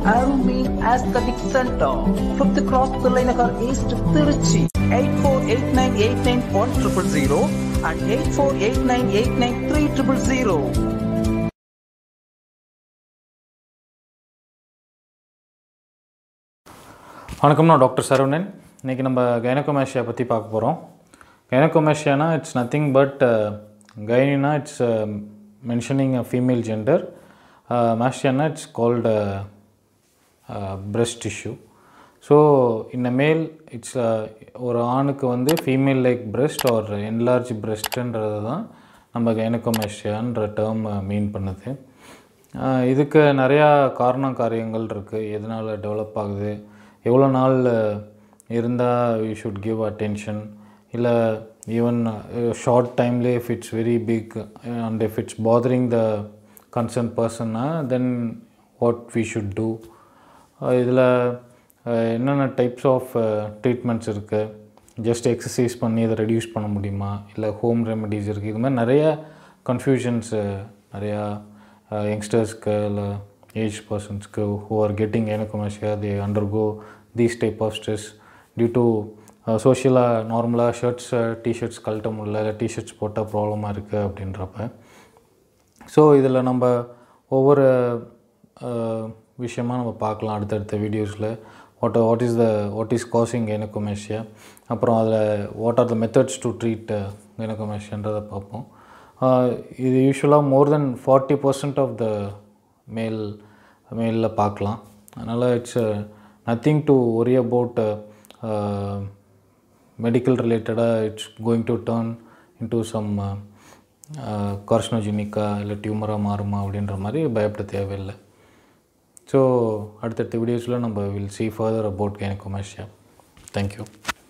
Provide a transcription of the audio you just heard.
Arumi Aesthetic Center, fifth cross Thillai East, Tiruchi, 8489891000 and 8489893000. வணக்கம் நான் doctor Saravanan இன்றைக்கி நம்ம கைனகோமேஷியா பற்றி பார்க்க போகிறோம் கைனகோமேஷியானா it's nothing but gyne it's mentioning a female gender மேஷியானா it's called breast tissue so இந்த மேல் இட்ஸ் ஒரு ஆணுக்கு வந்து female like breast or enlarge breastன்றது தான் நம்ம கைனகோமேஷியான்ற டேர்ம் மீன் பண்ணுது ஆஹ் இதுக்கு நிறையா காரணம் காரியங்கள் இருக்குது எதனால் டெவலப் ஆகுது எவ்வளோ நாள் இருந்தால் யூ ஷுட் கிவ் அட்டென்ஷன் இல்லை ஈவன் ஷார்ட் டைம்லேயே if it's very big and if it's bothering the concern பர்சன்னா then what we should do இதில் என்னென்ன டைப்ஸ் ஆஃப் ட்ரீட்மெண்ட்ஸ் இருக்குது ஜஸ்ட் எக்ஸசைஸ் பண்ணி இதை ரெடியூஸ் பண்ண முடியுமா இல்லை ஹோம் ரெமெடிஸ் இருக்குது இது மாதிரி நிறைய கன்ஃபியூஷன்ஸ் நிறையா யங்ஸ்டர்ஸ்க்கு இல்லை ஏஜ் பர்சன்ஸ்க்கு who are getting gynecomastia they undergo these type of stress due to சோஷியலாக நார்மலாக ஷர்ட்ஸ் டிஷர்ட்ஸ் கழட்ட முடியல இல்லை டிஷர்ட்ஸ் போட்டால் ப்ராப்ளமாக இருக்குது அப்படின்றப்ப ஸோ இதில் நம்ம ஒவ்வொரு அஹ், விஷயமா நம்ம பார்க்கலாம் அடுத்தடுத்த வீடியோஸில் what what is the what is causing gynecomastia அப்புறம் அதில் what are the methods to treat எனக்கோமேஷியன்றதை பார்ப்போம் அஹ், இது யூஸ்வலாக more then forty percent of the male மேலில் பார்க்கலாம் அதனால் it's nothing to worry about medical ரிலேட்டடாக it's going to turn into some கார்ஸ்னோஜெனிக்காக இல்லை டியூமராக மாறுமா அப்படின்ற மாதிரி பயப்பட தேவையில்லை ஸோ அடுத்தடுத்த வீடியோஸில் நம்ம will see further about gynecomastia thank you